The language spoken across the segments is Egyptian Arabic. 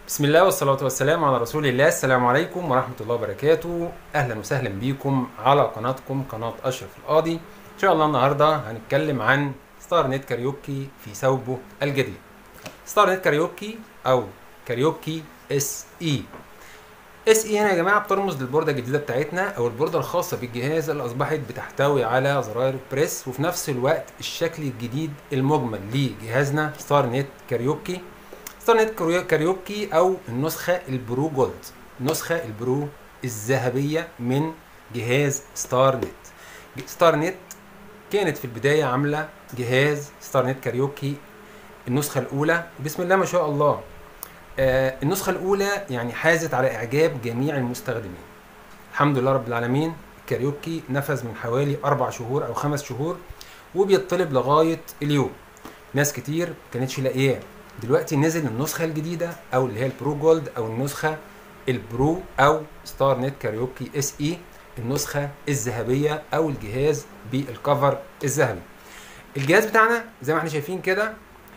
بسم الله والصلاة والسلام على رسول الله السلام عليكم ورحمة الله وبركاته أهلا وسهلا بيكم على قناتكم قناة أشرف القاضي إن شاء الله النهاردة هنتكلم عن ستار نت كاريوكي في ثوبه الجديد ستار نت كاريوكي أو كاريوكي اس اي اس اي هنا يا جماعة بترمز للبوردة الجديدة بتاعتنا أو البوردة الخاصة بالجهاز اللي أصبحت بتحتوي على زراير بريس وفي نفس الوقت الشكل الجديد المجمل لجهازنا ستار نت كاريوكي ستار نت كاريو- كاريوكي او النسخه البرو جولد النسخه البرو الذهبيه من جهاز ستار نت ستار نت كانت في البدايه عامله جهاز ستار نت كاريوكي النسخه الاولى بسم الله ما شاء الله آه النسخه الاولى يعني حازت على اعجاب جميع المستخدمين الحمد لله رب العالمين الكاريوكي نفذ من حوالي اربع شهور او خمس شهور وبيطلب لغايه اليوم ناس كتير كانتش لاقياه دلوقتي نزل النسخه الجديده او اللي هي البرو جولد او النسخه البرو او ستار نت كاريوكي اس اي النسخه الذهبيه او الجهاز بالكفر الذهبي الجهاز بتاعنا زي ما احنا شايفين كده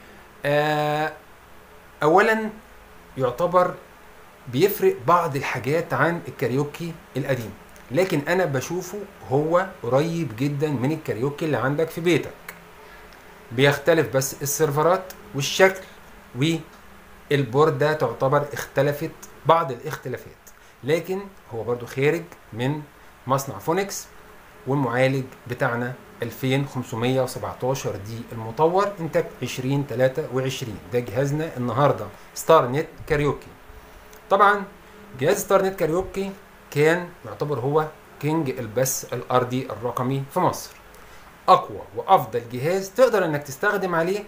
آه اولا يعتبر بيفرق بعض الحاجات عن الكاريوكي القديم لكن انا بشوفه هو قريب جدا من الكاريوكي اللي عندك في بيتك بيختلف بس السيرفرات والشكل والبوردة تعتبر اختلفت بعض الاختلافات لكن هو برضو خارج من مصنع فونكس والمعالج بتاعنا 2517 دي المطور انتاج 2023 ده جهازنا النهارده ستار نت كاريوكي طبعا جهاز ستار نت كاريوكي كان يعتبر هو كينج البث الارضي الرقمي في مصر اقوى وافضل جهاز تقدر انك تستخدم عليه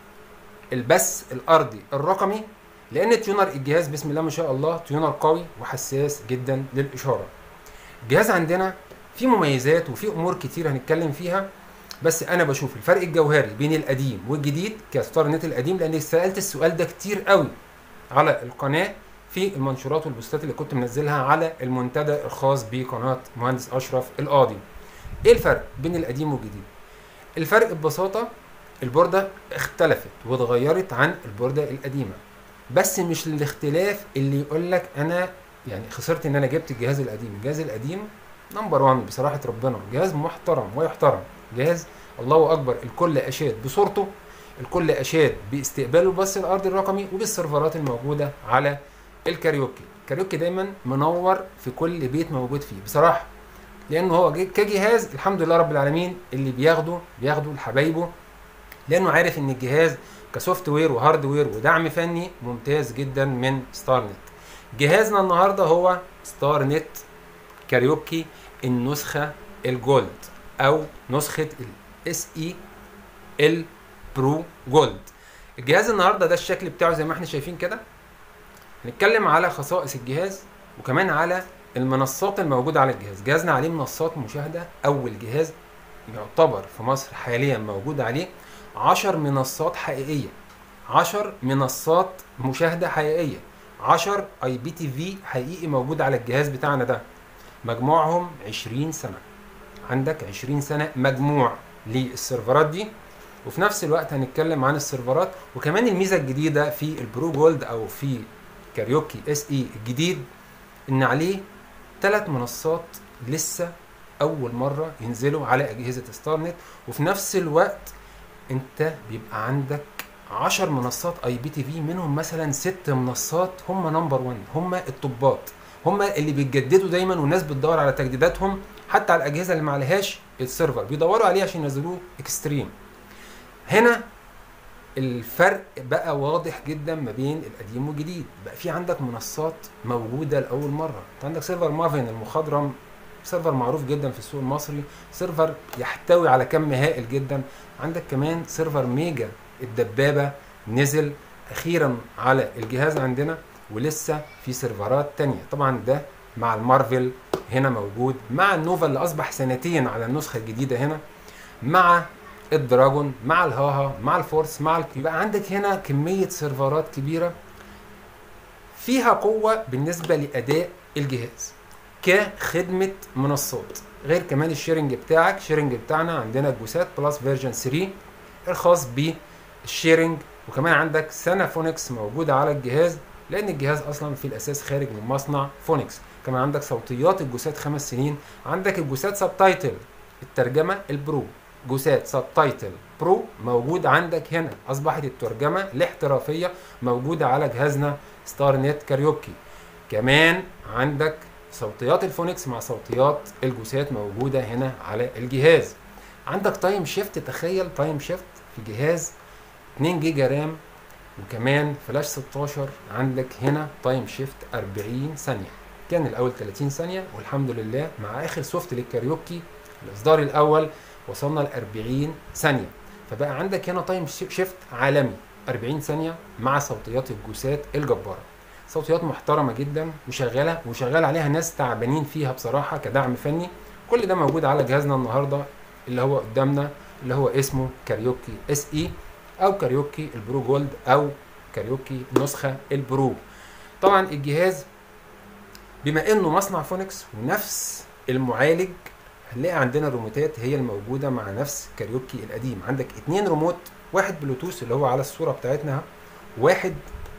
البث الارضي الرقمي لان تيونر الجهاز بسم الله ما شاء الله تيونر قوي وحساس جدا للاشاره الجهاز عندنا فيه مميزات وفيه امور كتير هنتكلم فيها بس انا بشوف الفرق الجوهري بين القديم والجديد كستار نت القديم لان سالت السؤال ده كتير قوي على القناه في المنشورات والبوستات اللي كنت منزلها على المنتدى الخاص بقناه مهندس اشرف القاضي ايه الفرق بين القديم والجديد الفرق ببساطه البوردة اختلفت واتغيرت عن البوردة القديمة بس مش الاختلاف اللي يقول لك انا يعني خسرت ان انا جبت الجهاز القديم الجهاز القديم نمبر 1 بصراحة ربنا جهاز محترم ويحترم جهاز الله اكبر الكل اشاد بصورته الكل اشاد باستقباله البث الارضي الرقمي وبالسيرفرات الموجودة على الكاريوكي الكاريوكي دايما منور في كل بيت موجود فيه بصراحة لانه هو ج- كجهاز الحمد لله رب العالمين اللي بياخده بياخده لحبايبه لانه عارف ان الجهاز كسوفت وير وهارد وير ودعم فني ممتاز جدا من ستار نت جهازنا النهارده هو ستار نت كاريوكي النسخه الجولد او نسخه الاس اي البرو جولد الجهاز النهارده ده الشكل بتاعه زي ما احنا شايفين كده هنتكلم على خصائص الجهاز وكمان على المنصات الموجوده على الجهاز جهازنا عليه منصات مشاهده اول جهاز يعتبر في مصر حاليا موجود عليه 10 منصات حقيقيه 10 منصات مشاهده حقيقيه 10 اي بي تي في حقيقي موجود على الجهاز بتاعنا ده مجموعهم 20 سنه عندك 20 سنه مجموع للسيرفرات دي وفي نفس الوقت هنتكلم عن السيرفرات وكمان الميزه الجديده في البرو جولد او في كاريوكي اس اي الجديد ان عليه ثلاث منصات لسه اول مره ينزلوا على اجهزه ستار نت وفي نفس الوقت انت بيبقى عندك 10 منصات اي بي تي في منهم مثلا ست منصات هم نمبر 1 هم الطبات هم اللي بيتجددوا دايما والناس بتدور على تجديداتهم حتى على الاجهزه اللي ما عليهاش السيرفر بيدوروا عليه عشان ينزلوه اكستريم هنا الفرق بقى واضح جدا ما بين القديم والجديد بقى في عندك منصات موجوده لاول مره انت عندك سيرفر مافن المخضرم سيرفر معروف جدا في السوق المصري سيرفر يحتوي على كم هائل جدا عندك كمان سيرفر ميجا الدبابه نزل اخيرا على الجهاز عندنا ولسه في سيرفرات تانية طبعا ده مع المارفل هنا موجود مع النوفا اللي اصبح سنتين على النسخه الجديده هنا مع الدراجون مع الهاها مع الفورس مع ال... يبقى عندك هنا كميه سيرفرات كبيره فيها قوه بالنسبه لاداء الجهاز كخدمه منصات غير كمان الشيرنج بتاعك الشيرنج بتاعنا عندنا جوسات بلس فيرجن 3 الخاص بالشيرنج وكمان عندك سنة فونكس موجودة على الجهاز لان الجهاز اصلا في الاساس خارج من مصنع فونكس كمان عندك صوتيات الجوسات خمس سنين عندك الجوسات سب تايتل الترجمه البرو جوسات سب تايتل برو موجود عندك هنا اصبحت الترجمه الاحترافيه موجوده على جهازنا ستار نت كاريوكي كمان عندك صوتيات الفونكس مع صوتيات الجوسات موجوده هنا على الجهاز عندك تايم شيفت تخيل تايم شيفت في جهاز 2 جيجا رام وكمان فلاش 16 عندك هنا تايم شيفت 40 ثانيه كان الاول 30 ثانيه والحمد لله مع اخر سوفت للكاريوكي الاصدار الاول وصلنا ل 40 ثانيه فبقى عندك هنا تايم شيفت عالمي 40 ثانيه مع صوتيات الجوسات الجباره صوتيات محترمه جدا وشغاله وشغال عليها ناس تعبانين فيها بصراحه كدعم فني كل ده موجود على جهازنا النهارده اللي هو قدامنا اللي هو اسمه كاريوكي اس اي او كاريوكي البرو جولد او كاريوكي نسخه البرو طبعا الجهاز بما انه مصنع فونكس ونفس المعالج هنلاقي عندنا الريموتات هي الموجوده مع نفس كاريوكي القديم عندك اتنين ريموت واحد بلوتوث اللي هو على الصوره بتاعتنا واحد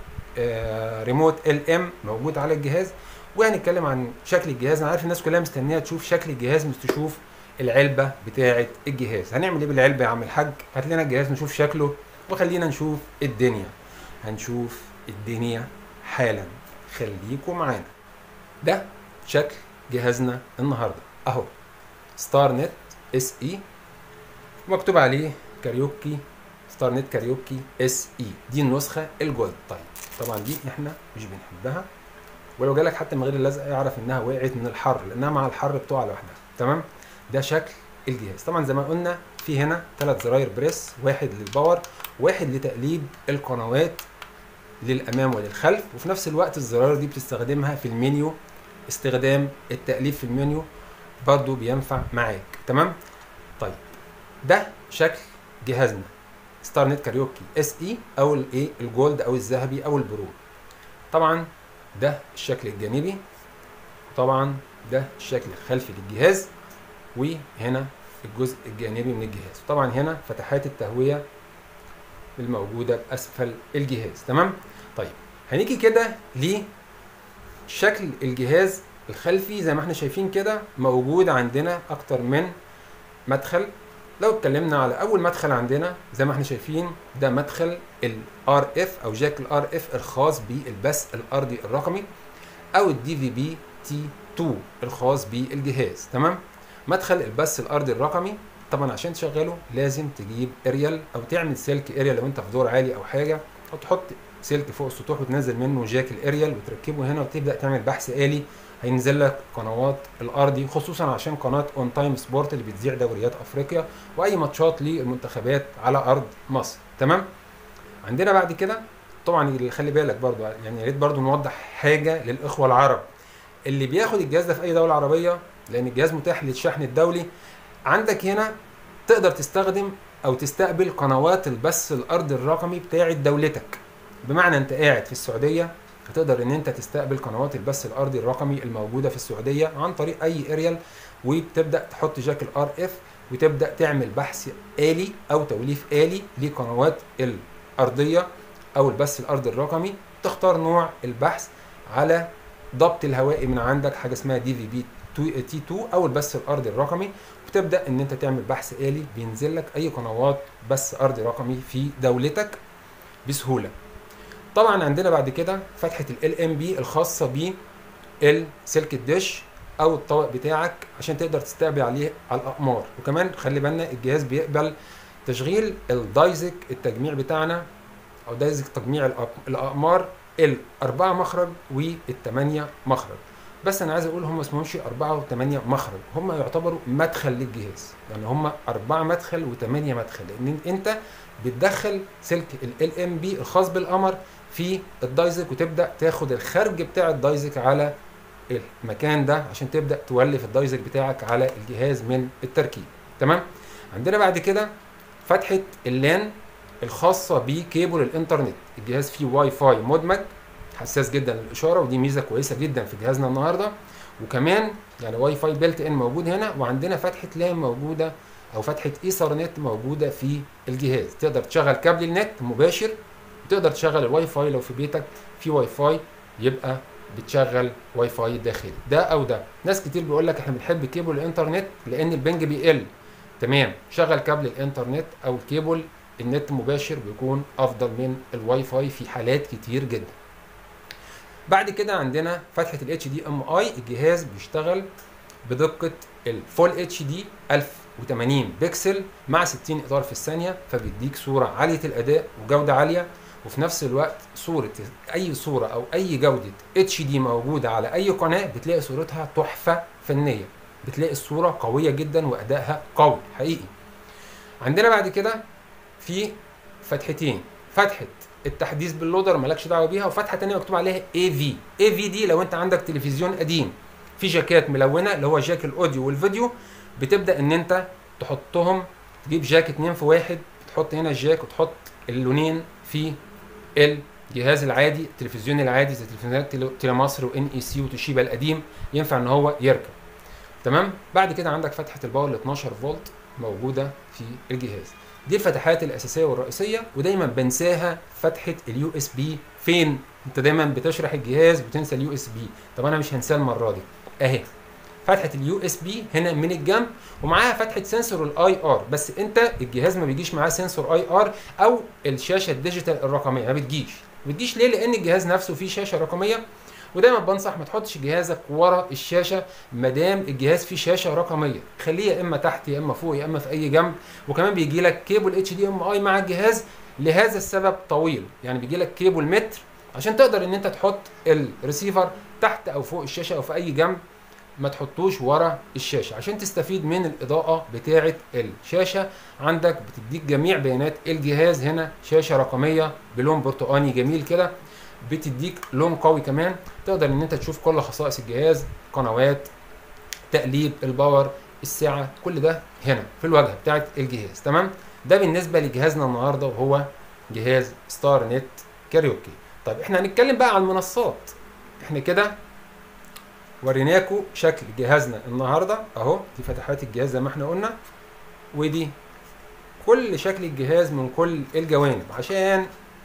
آه ريموت ال ام موجود على الجهاز وهنتكلم عن شكل الجهاز انا عارف الناس كلها مستنيه تشوف شكل الجهاز مش تشوف العلبه بتاعه الجهاز هنعمل ايه بالعلبه يا عم الحاج هات لنا الجهاز نشوف شكله وخلينا نشوف الدنيا هنشوف الدنيا حالا خليكم معانا ده شكل جهازنا النهارده اهو ستار نت اس اي مكتوب عليه كاريوكي ستار نت كاريوكي اس اي دي النسخه الجولد طيب طبعا دي احنا مش بنحبها ولو جالك حتى من غير اللزقه اعرف انها وقعت من الحر لانها مع الحر بتقع لوحدها تمام ده شكل الجهاز طبعا زي ما قلنا في هنا ثلاث زراير بريس واحد للباور واحد لتقليب القنوات للامام وللخلف وفي نفس الوقت الزراير دي بتستخدمها في المنيو استخدام التقليب في المنيو برضو بينفع معاك تمام طيب ده شكل جهازنا ستار نت كاريوكي اس اي او الايه الجولد او الذهبي او البرو طبعا ده الشكل الجانبي طبعا ده الشكل الخلفي للجهاز وهنا الجزء الجانبي من الجهاز طبعا هنا فتحات التهويه الموجوده اسفل الجهاز تمام طيب هنيجي كده لشكل الجهاز الخلفي زي ما احنا شايفين كده موجود عندنا اكتر من مدخل لو اتكلمنا على اول مدخل عندنا زي ما احنا شايفين ده مدخل الار اف او جاك الار اف الخاص بالبث الارضي الرقمي او الدي في بي تي 2 الخاص بالجهاز تمام مدخل البث الارضي الرقمي طبعا عشان تشغله لازم تجيب اريال او تعمل سلك اريال لو انت في دور عالي او حاجه او تحط سلك فوق السطوح وتنزل منه جاك الاريال وتركبه هنا وتبدا تعمل بحث الي هينزل لك قنوات الارضي خصوصا عشان قناه اون تايم سبورت اللي بتذيع دوريات افريقيا واي ماتشات للمنتخبات على ارض مصر تمام عندنا بعد كده طبعا اللي خلي بالك برضو يعني يا ريت برضو نوضح حاجه للاخوه العرب اللي بياخد الجهاز ده في اي دوله عربيه لان الجهاز متاح للشحن الدولي عندك هنا تقدر تستخدم او تستقبل قنوات البث الارضي الرقمي بتاعه دولتك بمعنى انت قاعد في السعوديه هتقدر ان انت تستقبل قنوات البث الارضي الرقمي الموجوده في السعوديه عن طريق اي اريال وبتبدا تحط جاك الار اف وتبدا تعمل بحث الي او توليف الي لقنوات الارضيه او البث الارضي الرقمي تختار نوع البحث على ضبط الهوائي من عندك حاجه اسمها دي في بي تي 2 او البث الارضي الرقمي وتبدا ان انت تعمل بحث الي بينزل لك اي قنوات بث ارضي رقمي في دولتك بسهوله طبعا عندنا بعد كده فتحه ال ام بي الخاصه بالسلك الدش او الطبق بتاعك عشان تقدر تستقبل عليه على الاقمار وكمان خلي بالنا الجهاز بيقبل تشغيل الدايزك التجميع بتاعنا او دايزك تجميع الاقمار الاربعه مخرج والثمانيه مخرج بس انا عايز اقول هم ما اسمهمش اربعه وثمانيه مخرج هم يعتبروا مدخل للجهاز يعني هم اربعه مدخل وثمانيه مدخل لان انت بتدخل سلك ال ام بي الخاص بالقمر في الدايزك وتبدا تاخد الخرج بتاع الدايزك على المكان ده عشان تبدا تولف الدايزك بتاعك على الجهاز من التركيب تمام عندنا بعد كده فتحه اللان الخاصه بكيبل الانترنت الجهاز فيه واي فاي مدمج حساس جدا للاشاره ودي ميزه كويسه جدا في جهازنا النهارده وكمان يعني واي فاي بيلت ان موجود هنا وعندنا فتحه لان موجوده او فتحه ايثرنت موجوده في الجهاز تقدر تشغل كابل النت مباشر وتقدر تشغل الواي فاي لو في بيتك في واي فاي يبقى بتشغل واي فاي داخلي ده او ده ناس كتير بيقول لك احنا بنحب كيبل الانترنت لان البنج بيقل تمام شغل كابل الانترنت او الكيبل النت مباشر بيكون افضل من الواي فاي في حالات كتير جدا بعد كده عندنا فتحه الاتش دي ام اي الجهاز بيشتغل بدقه الفول اتش دي 1080 بكسل مع 60 اطار في الثانيه فبيديك صوره عاليه الاداء وجوده عاليه وفي نفس الوقت صوره اي صوره او اي جوده اتش دي موجوده على اي قناه بتلاقي صورتها تحفه فنيه بتلاقي الصوره قويه جدا وادائها قوي حقيقي عندنا بعد كده في فتحتين فتحه التحديث باللودر مالكش دعوه بيها وفتحه ثانيه مكتوب عليها اي في اي في دي لو انت عندك تلفزيون قديم في جاكات ملونه اللي هو جاك الاوديو والفيديو بتبدا ان انت تحطهم تجيب جاك اتنين في واحد تحط هنا الجاك وتحط اللونين في الجهاز العادي التلفزيون العادي زي تلفزيونات تيلي مصر وان اي سي وتوشيبا القديم ينفع ان هو يركب تمام بعد كده عندك فتحه الباور ل 12 فولت موجوده في الجهاز دي الفتحات الاساسيه والرئيسيه ودايما بنساها فتحه اليو اس بي فين انت دايما بتشرح الجهاز بتنسى اليو اس بي طب انا مش هنساه المره دي اهي فتحه اليو اس بي هنا من الجنب ومعاها فتحه سنسور الاي ار بس انت الجهاز ما بيجيش معاه سنسور اي ار او الشاشه الديجيتال الرقميه ما بتجيش ما بتجيش ليه لان الجهاز نفسه فيه شاشه رقميه ودايما بنصح ما تحطش جهازك ورا الشاشه ما دام الجهاز فيه شاشه رقميه خليه يا اما تحت يا اما فوق يا اما في اي جنب وكمان بيجي لك كيبل اتش دي ام اي مع الجهاز لهذا السبب طويل يعني بيجي لك كيبل متر عشان تقدر ان انت تحط الريسيفر تحت او فوق الشاشه او في اي جنب ما تحطوش ورا الشاشه عشان تستفيد من الاضاءه بتاعه الشاشه عندك بتديك جميع بيانات الجهاز هنا شاشه رقميه بلون برتقاني جميل كده بتديك لون قوي كمان تقدر ان انت تشوف كل خصائص الجهاز قنوات تقليب الباور السعه كل ده هنا في الواجهه بتاعه الجهاز تمام ده بالنسبه لجهازنا النهارده وهو جهاز ستار نت كاريوكي طيب احنا هنتكلم بقى عن المنصات احنا كده وريناكم شكل جهازنا النهارده اهو دي فتحات الجهاز زي ما احنا قلنا ودي كل شكل الجهاز من كل الجوانب عشان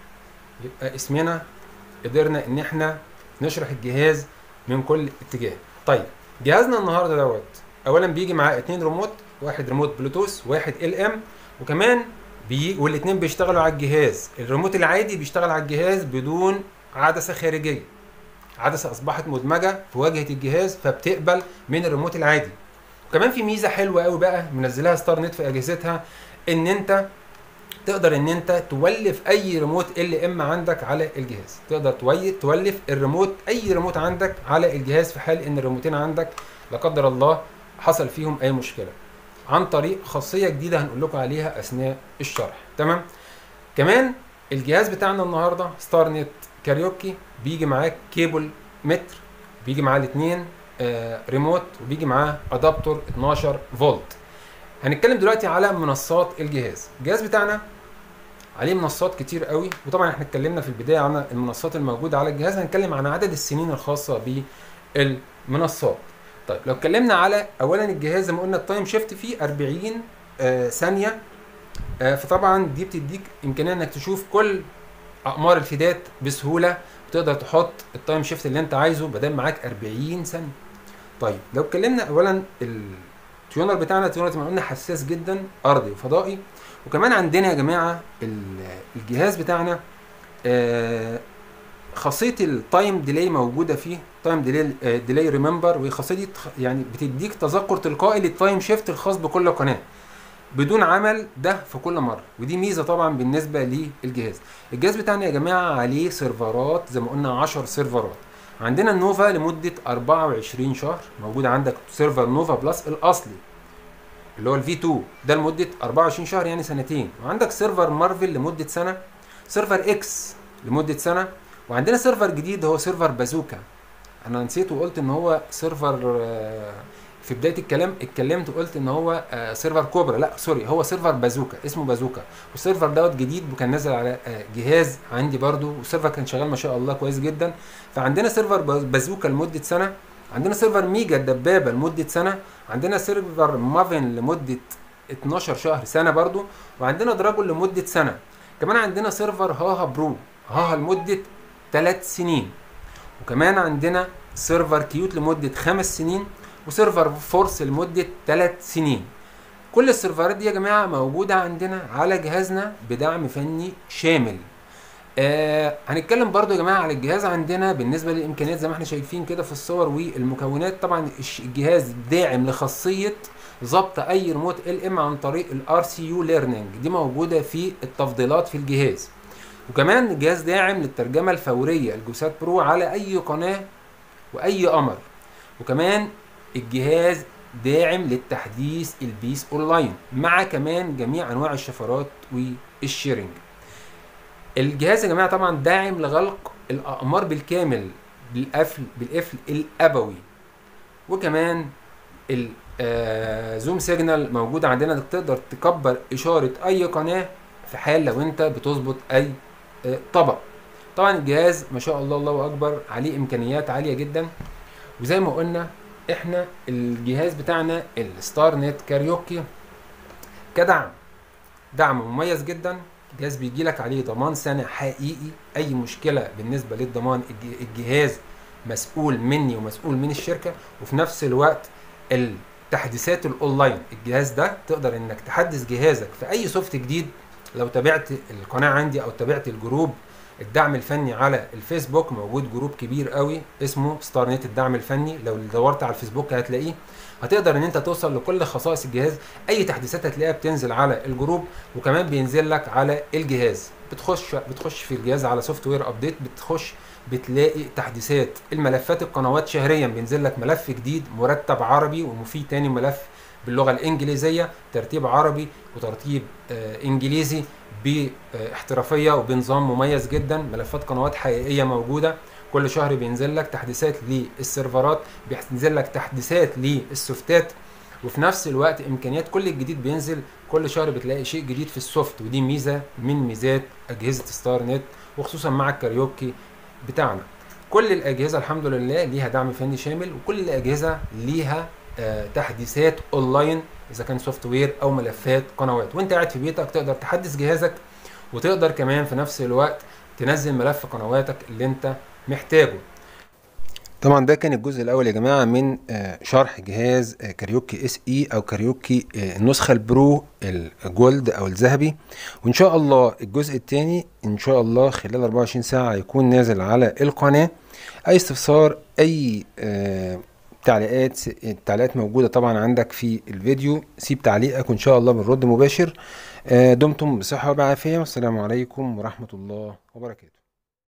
يبقى اسمنا قدرنا ان احنا نشرح الجهاز من كل اتجاه طيب جهازنا النهارده دوت اولا بيجي معاه اتنين ريموت واحد ريموت بلوتوث واحد ال ام وكمان بيجي والاثنين بيشتغلوا على الجهاز الريموت العادي بيشتغل على الجهاز بدون عدسه خارجيه عدسه اصبحت مدمجه في واجهه الجهاز فبتقبل من الريموت العادي وكمان في ميزه حلوه قوي بقى منزلها ستار نت في اجهزتها ان انت تقدر ان انت تولف اي ريموت ال ام عندك على الجهاز تقدر تولف الريموت اي ريموت عندك على الجهاز في حال ان الريموتين عندك لا قدر الله حصل فيهم اي مشكله عن طريق خاصيه جديده هنقول لكم عليها اثناء الشرح تمام كمان الجهاز بتاعنا النهارده ستار نت كاريوكي بيجي معاه كيبل متر بيجي معاه الاثنين آه ريموت وبيجي معاه ادابتور 12 فولت هنتكلم دلوقتي على منصات الجهاز الجهاز بتاعنا عليه منصات كتير قوي وطبعا احنا اتكلمنا في البدايه عن المنصات الموجوده على الجهاز هنتكلم عن عدد السنين الخاصه بالمنصات طيب لو اتكلمنا على اولا الجهاز زي ما قلنا التايم شيفت فيه 40 آه ثانيه آه فطبعا دي بتديك امكانيه انك تشوف كل اقمار الفيدات بسهوله بتقدر تحط التايم شيفت اللي انت عايزه بدل معاك 40 ثانيه طيب لو اتكلمنا اولا التيونر بتاعنا التيونر زي ما قلنا حساس جدا ارضي وفضائي وكمان عندنا يا جماعه الجهاز بتاعنا آه خاصيه التايم ديلي موجوده فيه تايم ديلي ديلي ريمبر والخاصيه دي يعني بتديك تذكر تلقائي للتايم شيفت الخاص بكل قناه بدون عمل ده في كل مره ودي ميزه طبعا بالنسبه للجهاز الجهاز بتاعنا يا جماعه عليه سيرفرات زي ما قلنا 10 سيرفرات عندنا النوفا لمده 24 شهر موجود عندك سيرفر نوفا بلس الاصلي اللي هو الفي 2 ده لمده 24 شهر يعني سنتين وعندك سيرفر مارفل لمده سنه سيرفر اكس لمده سنه وعندنا سيرفر جديد هو سيرفر بازوكا انا نسيت وقلت ان هو سيرفر في بدايه الكلام اتكلمت وقلت ان هو سيرفر كوبرا لا سوري هو سيرفر بازوكا اسمه بازوكا والسيرفر دوت جديد وكان نازل على جهاز عندي برضو والسيرفر كان شغال ما شاء الله كويس جدا فعندنا سيرفر بازوكا لمده سنه عندنا سيرفر ميجا الدبابه لمده سنه عندنا سيرفر مافن لمده 12 شهر سنه برضو وعندنا دراجون لمده سنه كمان عندنا سيرفر هاها برو ها لمده 3 سنين وكمان عندنا سيرفر كيوت لمده 5 سنين وسيرفر فورس لمده 3 سنين كل السيرفرات دي يا جماعه موجوده عندنا على جهازنا بدعم فني شامل آه هنتكلم برضو يا جماعه على الجهاز عندنا بالنسبه للامكانيات زي ما احنا شايفين كده في الصور والمكونات طبعا الجهاز داعم لخاصيه ضبط اي ريموت ال ام عن طريق الار سي يو ليرنينج دي موجوده في التفضيلات في الجهاز وكمان الجهاز داعم للترجمه الفوريه الجوسات برو على اي قناه واي قمر وكمان الجهاز داعم للتحديث البيس اونلاين مع كمان جميع انواع الشفرات والشيرنج الجهاز يا جماعه طبعا داعم لغلق الاقمار بالكامل بالقفل بالقفل الابوي وكمان الزوم سيجنال موجود عندنا تقدر تكبر اشاره اي قناه في حال لو انت بتظبط اي آه، طبق طبعا الجهاز ما شاء الله الله اكبر عليه امكانيات عاليه جدا وزي ما قلنا احنا الجهاز بتاعنا الستار نت كاريوكي كدعم دعم مميز جدا الجهاز بيجي لك عليه ضمان سنه حقيقي اي مشكله بالنسبه للضمان الج- الجهاز مسؤول مني ومسؤول من الشركه وفي نفس الوقت التحديثات الاونلاين الجهاز ده تقدر انك تحدث جهازك في اي سوفت جديد لو تابعت القناه عندي او تابعت الجروب الدعم الفني على الفيسبوك موجود جروب كبير قوي اسمه ستار نت الدعم الفني لو دورت على الفيسبوك هتلاقيه هتقدر ان انت توصل لكل خصائص الجهاز اي تحديثات هتلاقيها بتنزل على الجروب وكمان بينزل لك على الجهاز بتخش بتخش في الجهاز على سوفت وير ابديت بتخش بتلاقي تحديثات الملفات القنوات شهريا بينزل لك ملف جديد مرتب عربي وفي تاني ملف باللغه الانجليزيه ترتيب عربي وترتيب آه انجليزي باحترافيه وبنظام مميز جدا ملفات قنوات حقيقيه موجوده كل شهر بينزل لك تحديثات للسيرفرات بينزل لك تحديثات للسوفتات وفي نفس الوقت امكانيات كل الجديد بينزل كل شهر بتلاقي شيء جديد في السوفت ودي ميزه من ميزات اجهزه ستار نت وخصوصا مع الكاريوكي بتاعنا كل الاجهزه الحمد لله ليها دعم فني شامل وكل الاجهزه ليها آه تحديثات اونلاين اذا كان سوفت وير او ملفات قنوات وانت قاعد في بيتك تقدر تحدث جهازك وتقدر كمان في نفس الوقت تنزل ملف قنواتك اللي انت محتاجه طبعا ده كان الجزء الاول يا جماعه من آه، شرح جهاز آه، كاريوكي اس اي او كاريوكي آه، النسخه البرو الجولد او الذهبي وان شاء الله الجزء الثاني ان شاء الله خلال 24 ساعه يكون نازل على القناه اي استفسار اي آه، تعليقات التعليقات موجوده طبعا عندك في الفيديو سيب تعليقك وان شاء الله بنرد مباشر آه، دمتم بصحه وبعافيه والسلام عليكم ورحمه الله وبركاته